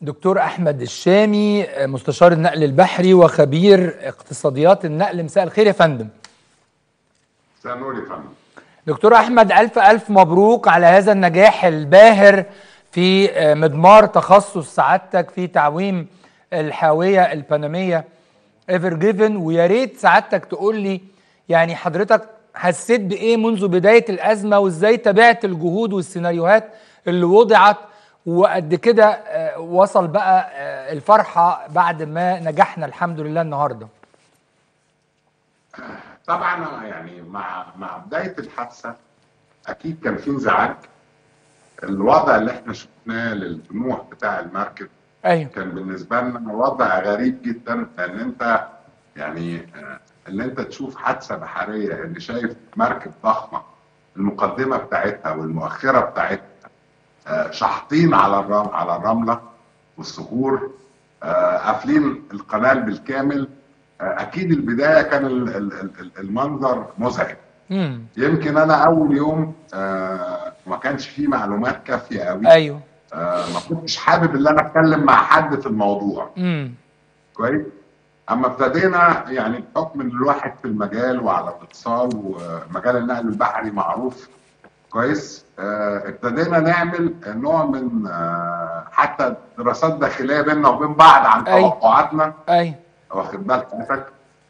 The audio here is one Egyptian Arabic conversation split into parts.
دكتور احمد الشامي مستشار النقل البحري وخبير اقتصاديات النقل مساء الخير يا فندم مساء النور يا فندم دكتور احمد الف الف مبروك على هذا النجاح الباهر في مضمار تخصص سعادتك في تعويم الحاويه البنميه ايفر جيفن ويا ريت سعادتك تقول لي يعني حضرتك حسيت بايه منذ بدايه الازمه وازاي تابعت الجهود والسيناريوهات اللي وضعت وقد كده وصل بقى الفرحه بعد ما نجحنا الحمد لله النهارده طبعا يعني مع مع بدايه الحادثه اكيد كان في انزعاج الوضع اللي احنا شفناه للجنوح بتاع المركب ايوه كان بالنسبه لنا وضع غريب جدا لان انت يعني ان انت تشوف حادثه بحريه اللي شايف مركب ضخمه المقدمه بتاعتها والمؤخره بتاعتها شحطين على الرم على الرمله والصخور قافلين القناه بالكامل اكيد البدايه كان المنظر مزعج امم يمكن انا اول يوم ما كانش فيه معلومات كافيه قوي ايوه ما كنتش حابب ان انا اتكلم مع حد في الموضوع امم كويس اما ابتدينا يعني بحكم ان الواحد في المجال وعلى الاتصال ومجال النقل البحري معروف كويس اه ابتدينا نعمل نوع من اه حتى دراسات داخليه بيننا وبين بعض عن أيوة. توقعاتنا ايوه واخد بالك حضرتك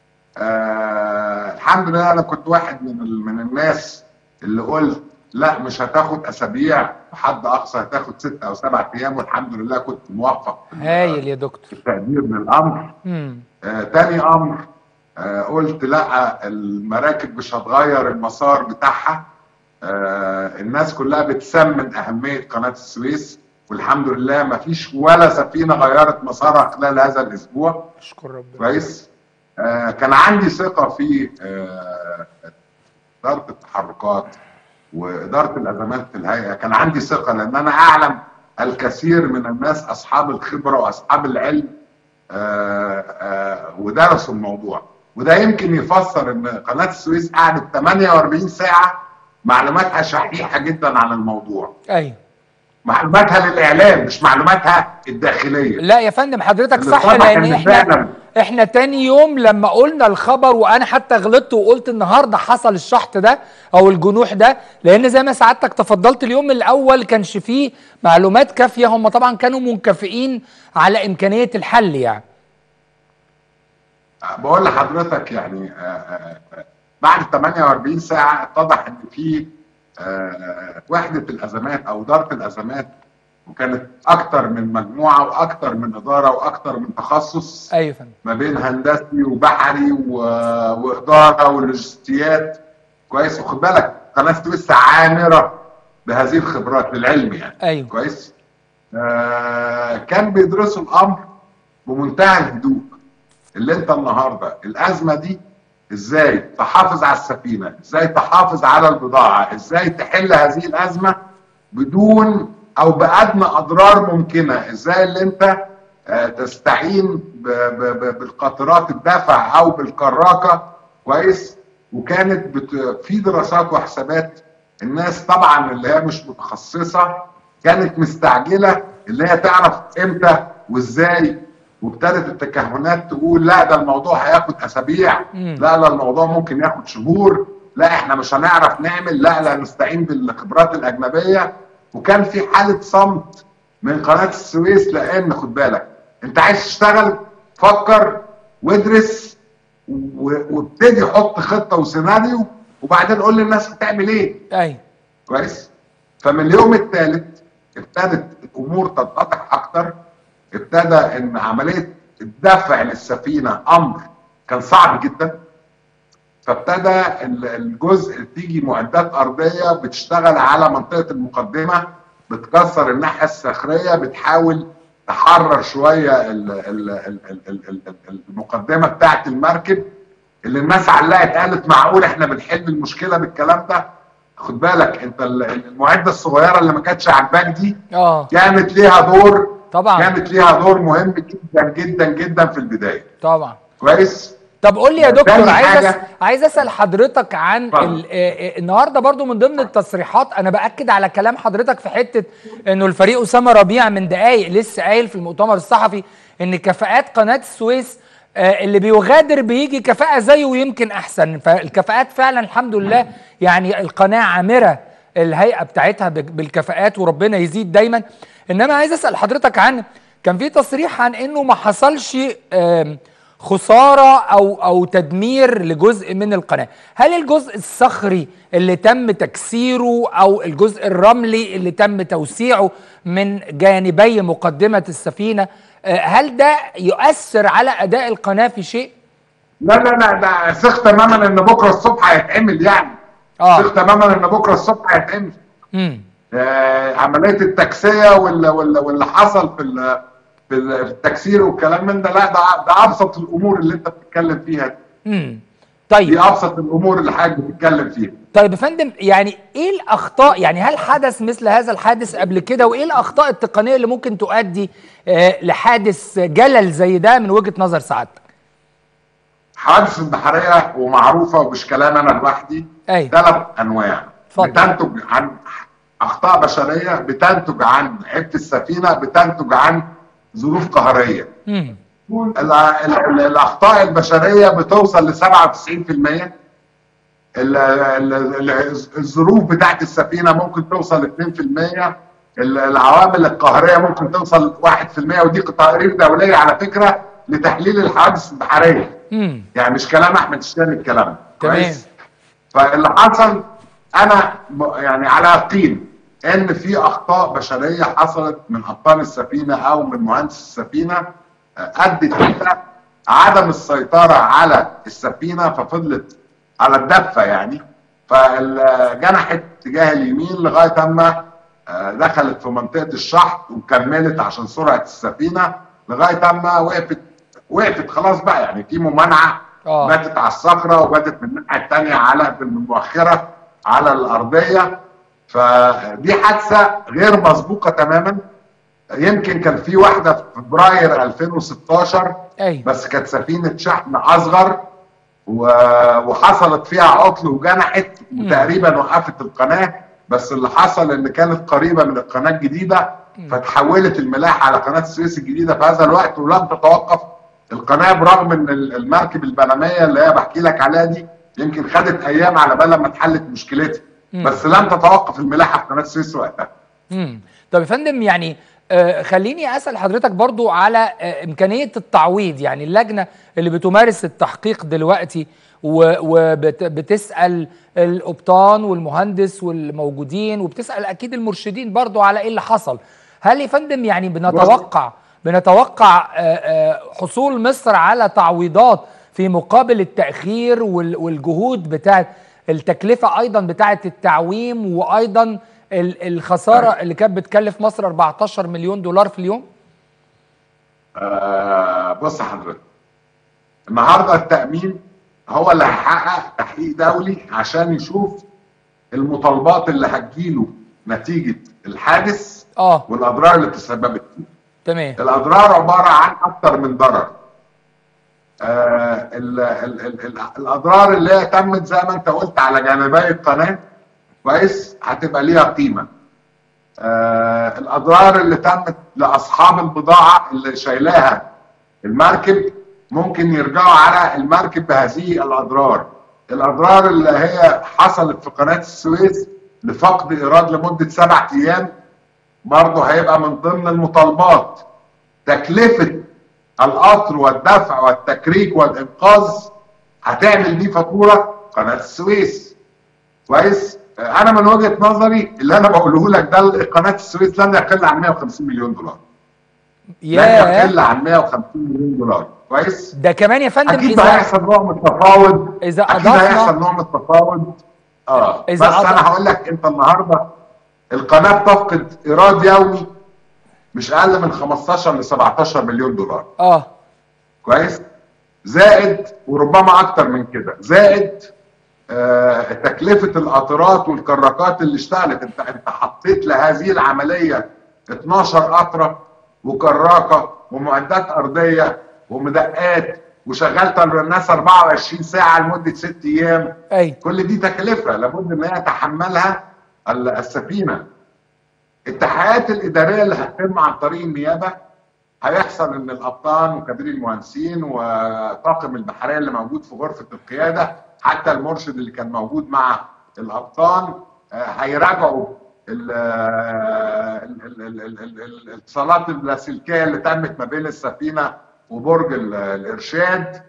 آه الحمد لله انا كنت واحد من ال- من الناس اللي قلت لا مش هتاخد اسابيع حد اقصى هتاخد ست او سبع ايام والحمد لله كنت موفق في هايل يا دكتور التقدير للامر امم آه تاني امر آه قلت لا المراكب مش هتغير المسار بتاعها آه الناس كلها بتسمن اهميه قناه السويس والحمد لله ما فيش ولا سفينه غيرت مسارها خلال هذا الاسبوع اشكر ربنا كويس آه كان عندي ثقه في آه اداره التحركات واداره الازمات في الهيئه كان عندي ثقه لان انا اعلم الكثير من الناس اصحاب الخبره واصحاب العلم آه آه ودرسوا الموضوع وده يمكن يفسر ان قناه السويس قعدت 48 ساعه معلوماتها شحيحه جدا عن الموضوع ايوه معلوماتها للاعلام مش معلوماتها الداخليه لا يا فندم حضرتك صح الوضع لان كان احنا فعلا احنا تاني يوم لما قلنا الخبر وانا حتى غلطت وقلت النهارده حصل الشحط ده او الجنوح ده لان زي ما سعادتك تفضلت اليوم الاول كانش فيه معلومات كافيه هم طبعا كانوا منكفئين على امكانيه الحل يعني بقول لحضرتك يعني آه، آه، آه، بعد 48 ساعه اتضح ان في آه، وحده الازمات او اداره الازمات وكانت اكتر من مجموعه واكتر من اداره واكتر من تخصص ايوه يا فندم ما بين هندسي وبحري و... واداره ولوجستيات كويس وخد بالك قناه السويس عامره بهذه الخبرات للعلم يعني ايوه كويس آه كان بيدرسوا الامر بمنتهى الهدوء اللي انت النهارده الازمه دي ازاي تحافظ على السفينه ازاي تحافظ على البضاعه ازاي تحل هذه الازمه بدون او بادنى اضرار ممكنه ازاي اللي انت آه، تستعين ب- ب- ب- بالقاطرات الدفع او بالكراكه كويس وكانت بت... في دراسات وحسابات الناس طبعا اللي هي مش متخصصه كانت مستعجله اللي هي تعرف امتى وازاي وابتدت التكهنات تقول لا ده الموضوع هياخد اسابيع مم. لا لا الموضوع ممكن ياخد شهور لا احنا مش هنعرف نعمل لا لا نستعين بالخبرات الاجنبيه وكان في حاله صمت من قناه السويس لان خد بالك انت عايز تشتغل فكر وادرس و- وابتدي حط خطه وسيناريو وبعدين قول للناس هتعمل ايه ايوه كويس فمن اليوم الثالث ابتدت الامور تتضح اكتر ابتدى ان عمليه الدفع للسفينه امر كان صعب جدا فابتدى ال- الجزء تيجي معدات ارضيه بتشتغل على منطقه المقدمه بتكسر الناحيه الصخريه بتحاول تحرر شويه ال- ال- ال- ال- ال- ال- المقدمه بتاعه المركب اللي الناس علقت قالت معقول احنا بنحل المشكله بالكلام ده خد بالك انت ال- المعده الصغيره اللي ما كانتش عاجباك دي اه كانت ليها دور طبعا كانت ليها دور مهم جدا جدا جدا في البدايه طبعا كويس طب قول لي يا دكتور تاني عايز حاجة- أس... عايز اسال حضرتك عن اتفضل. ال... آه، آه، النهارده برضو من ضمن التصريحات انا باكد على كلام حضرتك في حته انه الفريق اسامه ربيع من دقائق لسه قايل في المؤتمر الصحفي ان كفاءات قناه السويس آه، اللي بيغادر بيجي كفاءه زيه ويمكن احسن فالكفاءات فعلا الحمد لله يعني القناه عامره الهيئه بتاعتها بك- بالكفاءات وربنا يزيد دايما انما عايز اسال حضرتك عن كان في تصريح عن انه ما حصلش آم، خساره او او تدمير لجزء من القناه هل الجزء الصخري اللي تم تكسيره او الجزء الرملي اللي تم توسيعه من جانبي مقدمه السفينه آه، هل ده يؤثر على اداء القناه في شيء لا لا لا ده ثق تماما ان بكره الصبح هيتعمل يعني اه ثق تماما ان بكره الصبح هيتعمل امم آه، عمليه التكسيه واللي, واللي, واللي حصل في ال- في ال- في التكسير والكلام من ده لا ده ده ابسط الامور اللي انت بتتكلم فيها دي. امم طيب دي ابسط الامور اللي حضرتك بتتكلم فيها طيب يا فندم يعني ايه الاخطاء يعني هل حدث مثل هذا الحادث قبل كده وايه الاخطاء التقنيه اللي ممكن تؤدي آه لحادث جلل زي ده من وجهه نظر سعادتك حوادث البحريه ومعروفه ومش كلام انا لوحدي ايوه ثلاث انواع اتفضل. بتنتج عن اخطاء بشريه بتنتج عن عيب السفينه بتنتج عن ظروف قهريه امم ال- ال- ال- الاخطاء البشريه بتوصل ل 97% ال- ال- ال- الظروف بتاعت السفينه ممكن توصل ل 2% ال- العوامل القهريه ممكن توصل 1% ودي تقارير دوليه على فكره لتحليل الحوادث البحريه امم يعني مش كلام احمد الشامي الكلام تمام. كويس فاللي حصل انا م- يعني على يقين ان في اخطاء بشريه حصلت من قبطان السفينه او من مهندس السفينه آه، ادت الى عدم السيطره على السفينه ففضلت على الدفه يعني فجنحت تجاه اليمين لغايه اما آه، دخلت في منطقه الشحط وكملت عشان سرعه السفينه لغايه اما وقفت وقفت خلاص بقى يعني في ممانعه آه. باتت على الصخره وباتت من الناحيه الثانيه على بالمؤخره على الارضيه فدي حادثه غير مسبوقه تماما يمكن كان في واحده في فبراير 2016 ايوه بس كانت سفينه شحن اصغر و- وحصلت فيها عطل وجنحت وتقريبا وقفت القناه بس اللي حصل ان كانت قريبه من القناه الجديده فتحولت الملاحه على قناه السويس الجديده في هذا الوقت ولم تتوقف القناه برغم ان ال- المركب البنميه اللي هي بحكي لك عليها دي يمكن خدت ايام على بال ما اتحلت مشكلتها بس لم تتوقف الملاحه في قناه السويس وقتها امم طب يا فندم يعني آه خليني اسال حضرتك برضو على آه امكانيه التعويض يعني اللجنه اللي بتمارس التحقيق دلوقتي وبتسال القبطان والمهندس والموجودين وبتسال اكيد المرشدين برضو على ايه اللي حصل هل يا فندم يعني بنتوقع بنتوقع آه آه حصول مصر على تعويضات في مقابل التاخير وال- والجهود بتاعت التكلفه ايضا بتاعت التعويم وايضا ال- الخساره اللي كانت بتكلف مصر 14 مليون دولار في اليوم آه بص حضرتك النهارده التأمين هو اللي هيحقق تحقيق دولي عشان يشوف المطالبات اللي هتجيله نتيجة الحادث اه والأضرار اللي تسببت فيه. تمام الأضرار عبارة عن أكتر من ضرر. آه ال ال ال ال الأضرار اللي هي تمت زي ما أنت قلت على جانبي القناة كويس هتبقى ليها قيمة. آه الاضرار اللي تمت لاصحاب البضاعه اللي شايلاها المركب ممكن يرجعوا على المركب بهذه الاضرار الاضرار اللي هي حصلت في قناه السويس لفقد ايراد لمده سبع ايام برضه هيبقى من ضمن المطالبات تكلفه القطر والدفع والتكريك والانقاذ هتعمل دي فاتوره قناه السويس كويس انا من وجهه نظري اللي انا بقوله لك ده قناه السويس لن يقل عن 150 مليون دولار لن ياه يقل عن 150 مليون دولار كويس ده كمان يا فندم اكيد اذا هيحصل نوع من التفاوض إذا اكيد أضفنا- هيحصل نوع من التفاوض اه إذا بس أضف- انا هقول لك انت النهارده القناه بتفقد ايراد يومي مش اقل من 15 ل 17 مليون دولار اه كويس زائد وربما اكتر من كده زائد آه تكلفه القطارات والكراكات اللي اشتغلت انت انت حطيت لهذه العمليه 12 قطره وكراكه ومعدات ارضيه ومدقات وشغلت الناس 24 ساعه لمده ست ايام ايوه كل دي تكلفه لابد ان هي تحملها ال- السفينه التحقيقات الاداريه اللي هتتم عن طريق النيابه هيحصل ان القبطان وكبير المهندسين وطاقم البحريه اللي موجود في غرفه القياده حتى المرشد اللي كان موجود مع القبطان آه، هيراجعوا ال- ال- ال- ال- ال- ال- ال- الاتصالات اللاسلكيه اللي تمت ما بين السفينه وبرج ال- الارشاد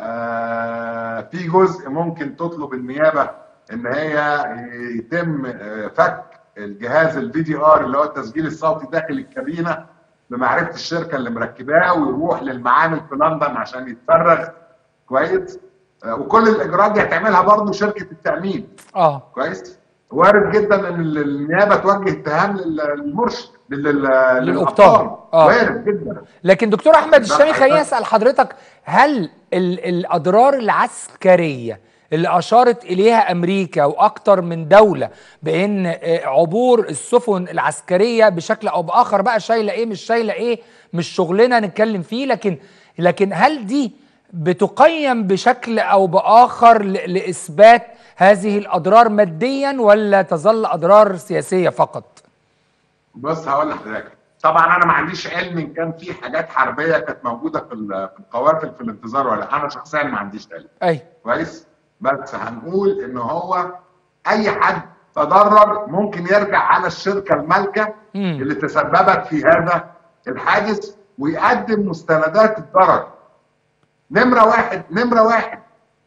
آه، في جزء ممكن تطلب النيابه ان هي يتم آه، فك الجهاز الفي دي ار اللي هو التسجيل الصوتي داخل الكابينه بمعرفه الشركه اللي مركباه ويروح للمعامل في لندن عشان يتفرغ كويس آه، وكل الاجراءات دي هتعملها برضه شركه التامين اه كويس وارد جدا ان النيابه توجه اتهام لل- للمرشد لل- للقبطان. للقبطان آه. وارد جدا لكن دكتور احمد الشامي ده- خليني اسال حضرتك هل ال الاضرار العسكريه اللي اشارت اليها امريكا واكتر من دوله بان آه، عبور السفن العسكريه بشكل او باخر بقى شايله ايه مش شايله ايه مش شغلنا نتكلم فيه لكن لكن هل دي بتقيم بشكل او باخر ل- لاثبات هذه الاضرار ماديا ولا تظل اضرار سياسيه فقط؟ بص هقول لحضرتك طبعا انا ما عنديش علم ان كان في حاجات حربيه كانت موجوده في ال- في القوافل في الانتظار ولا انا شخصيا ما عنديش علم اي كويس بس هنقول ان هو اي حد تضرر ممكن يرجع على الشركه المالكه مم. اللي تسببت في هذا الحادث ويقدم مستندات الضرر نمره واحد نمره واحد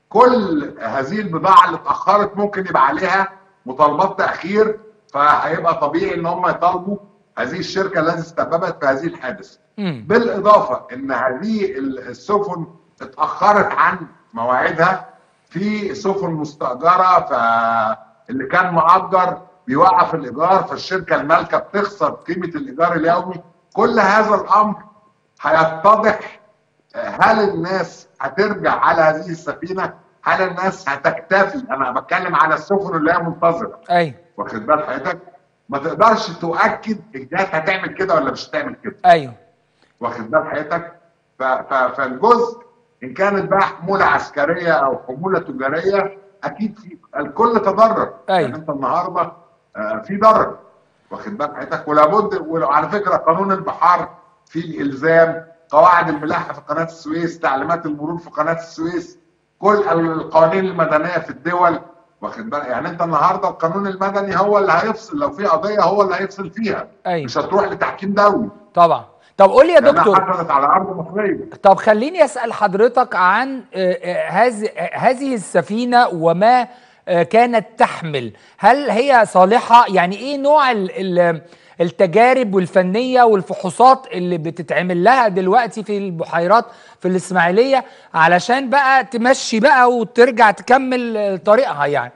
كل هذه البضاعه اللي اتاخرت ممكن يبقى عليها مطالبات تاخير فهيبقى طبيعي ان هم يطالبوا هذه الشركه التي تسببت في هذه الحادث مم. بالاضافه ان هذه السفن اتاخرت عن مواعيدها في سفن مستاجره فاللي كان مؤجر بيوقف الايجار فالشركه المالكه بتخسر قيمه الايجار اليومي كل هذا الامر هيتضح هل الناس هترجع على هذه السفينه هل الناس هتكتفي انا بتكلم على السفن اللي هي منتظره اي واخد بال حضرتك ما تقدرش تؤكد الجهات هتعمل كده ولا مش هتعمل كده ايوه واخد بال حضرتك ف- ف- فالجزء ان كانت بقى حموله عسكريه او حموله تجاريه اكيد في الكل تضرر أيوة. يعني انت النهارده آه، في ضرر واخد بال حضرتك ولابد وعلى فكره قانون البحار فيه الالزام قواعد الملاحه في قناه السويس تعليمات المرور في قناه السويس كل القوانين المدنيه في الدول واخد بالك يعني انت النهارده القانون المدني هو اللي هيفصل لو في قضيه هو اللي هيفصل فيها أيوة. مش هتروح لتحكيم دولي طبعا طب قول لي يا لانها دكتور حصلت على ارض مصريه طب خليني اسال حضرتك عن آه، آه، هذه آه، هذه السفينه وما آه، كانت تحمل هل هي صالحه يعني ايه نوع ال- ال- التجارب والفنيه والفحوصات اللي بتتعمل لها دلوقتي في البحيرات في الاسماعيليه علشان بقى تمشي بقى وترجع تكمل آه، طريقها يعني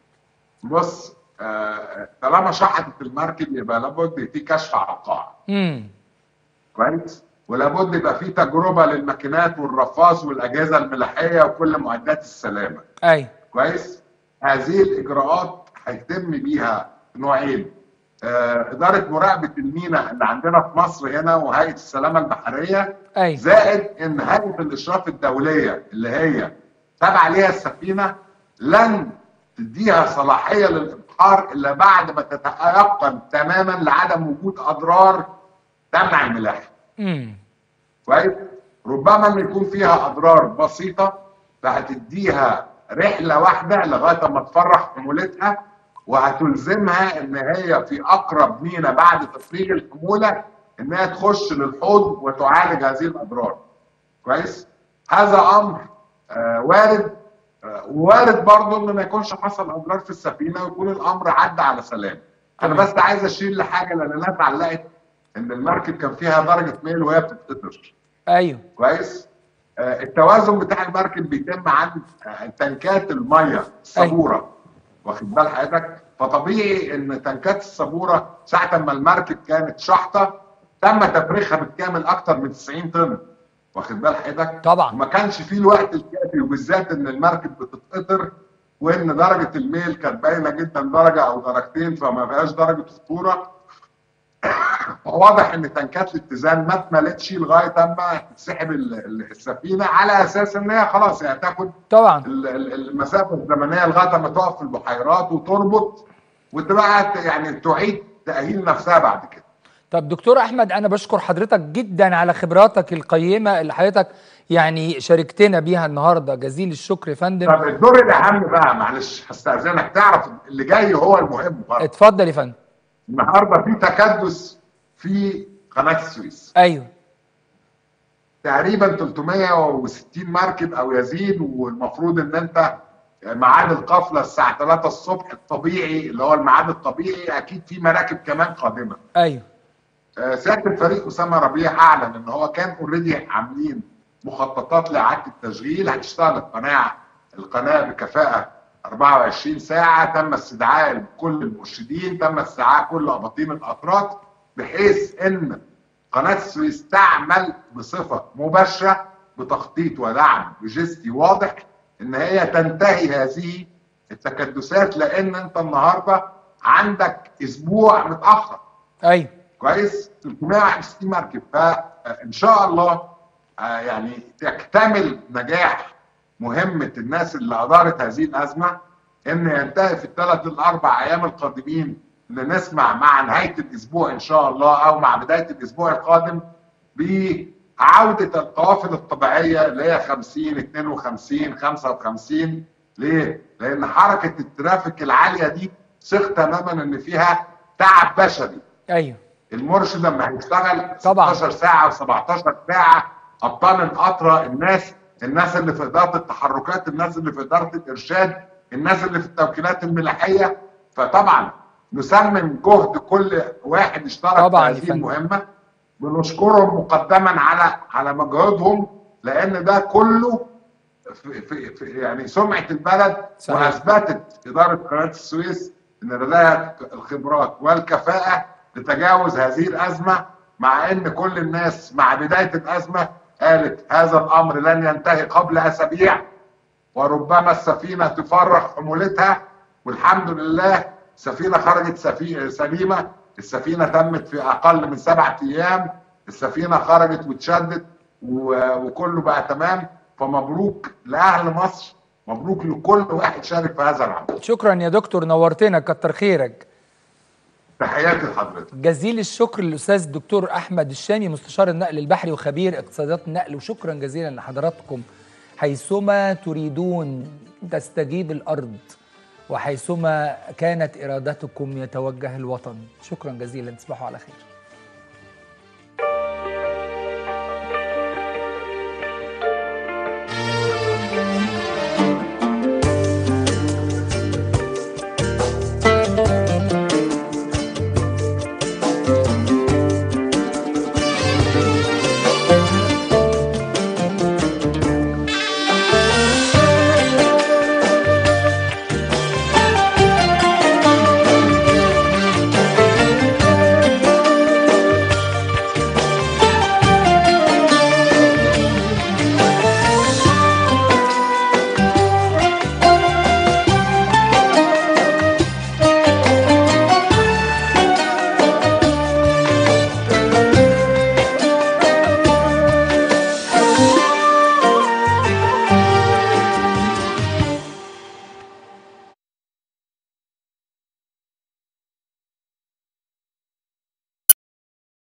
بص آه، طالما شحطت المركب يبقى لابد في كشف على القاع امم كويس ولابد يبقى في تجربه للماكينات والرفاص والاجهزه الملاحيه وكل معدات السلامه اي كويس هذه الاجراءات هيتم بيها نوعين آه، اداره مراقبه الميناء اللي عندنا في مصر هنا وهيئه السلامه البحريه اي زائد ان هيئه الاشراف الدوليه اللي هي تابعه ليها السفينه لن تديها صلاحيه للابحار الا بعد ما تتيقن تماما لعدم وجود اضرار تمنع الملاحه. امم كويس؟ ربما ان يكون فيها اضرار بسيطه فهتديها رحله واحده لغايه ما تفرح حمولتها وهتلزمها ان هي في اقرب مينا بعد تفريغ الحموله انها تخش للحوض وتعالج هذه الاضرار. كويس؟ هذا امر آه وارد آه وارد برضه ان ما يكونش حصل اضرار في السفينه ويكون الامر عدى على سلام. انا تمام. بس عايز اشير لحاجه لان الناس علقت ان المركب كان فيها درجه ميل وهي بتتقطر. ايوه كويس آه، التوازن بتاع المركب بيتم عند آه، تنكات الميه الصبوره واخد بال حضرتك فطبيعي ان تنكات الصبوره ساعه ما المركب كانت شحطه تم تفريغها بالكامل اكتر من 90 طن واخد بال حضرتك طبعا. وما كانش فيه الوقت الكافي وبالذات ان المركب بتتقطر وان درجه الميل كانت باينه جدا درجه او درجتين فما فيهاش درجه خطوره واضح ان تنكات الاتزان ما اتملتش لغايه اما تسحب ال- ال- السفينه على اساس ان هي خلاص يعني تاخد طبعا ال- ال- المسافه الزمنيه لغايه ما تقف في البحيرات وتربط وتبقى ت- يعني تعيد تاهيل نفسها بعد كده. طب دكتور احمد انا بشكر حضرتك جدا على خبراتك القيمه اللي حضرتك يعني شاركتنا بيها النهارده جزيل الشكر يا فندم طب الدور الاهم بقى معلش هستاذنك تعرف اللي جاي هو المهم برضه. اتفضل يا فندم النهارده في تكدس في قناه السويس. ايوه تقريبا 360 مركب او يزيد والمفروض ان انت ميعاد القفله الساعه 3 الصبح الطبيعي اللي هو الميعاد الطبيعي اكيد في مراكب كمان قادمه. ايوه آه، سياده الفريق اسامه ربيع اعلن ان هو كان اوريدي عاملين مخططات لاعاده التشغيل هتشتغل القناه القناه بكفاءه 24 ساعه تم استدعاء كل المرشدين تم استدعاء كل اباطيل الاتراك بحيث ان قناه السويس تعمل بصفه مباشره بتخطيط ودعم لوجستي واضح ان هي تنتهي هذه التكدسات لان انت النهارده عندك اسبوع متاخر ايوه كويس 361 مركب فان شاء الله آه، يعني تكتمل نجاح مهمه الناس اللي ادارت هذه الازمه ان ينتهي في الثلاث الاربع ايام القادمين ان نسمع مع نهايه الاسبوع ان شاء الله او مع بدايه الاسبوع القادم بعوده القوافل الطبيعيه اللي هي 50 52 55 ليه؟ لان حركه الترافيك العاليه دي ثق تماما ان فيها تعب بشري ايوه المرشد لما هيشتغل طبعاً. 16 ساعه و17 ساعه ابطال القطره الناس الناس اللي في اداره التحركات الناس اللي في اداره الارشاد الناس اللي في التوكيلات الملاحيه فطبعا نثمن جهد كل واحد اشترك طبعاً يا في هذه فندم. المهمه بنشكرهم مقدما على على مجهودهم لان ده كله في, في, في يعني سمعه البلد صحيح. واثبتت اداره قناه السويس ان لديها الخبرات والكفاءه لتجاوز هذه الازمه مع ان كل الناس مع بدايه الازمه قالت هذا الامر لن ينتهي قبل اسابيع وربما السفينه تفرغ حمولتها والحمد لله سفينه خرجت سفي... سليمه السفينه تمت في اقل من سبعة ايام السفينه خرجت واتشدت و... وكله بقى تمام فمبروك لاهل مصر مبروك لكل واحد شارك في هذا العمل شكرا يا دكتور نورتنا كتر خيرك تحياتي لحضرتك جزيل الشكر للاستاذ الدكتور احمد الشامي مستشار النقل البحري وخبير اقتصادات النقل وشكرا جزيلا لحضراتكم حيثما تريدون تستجيب الارض وحيثما كانت ارادتكم يتوجه الوطن شكرا جزيلا تصبحوا على خير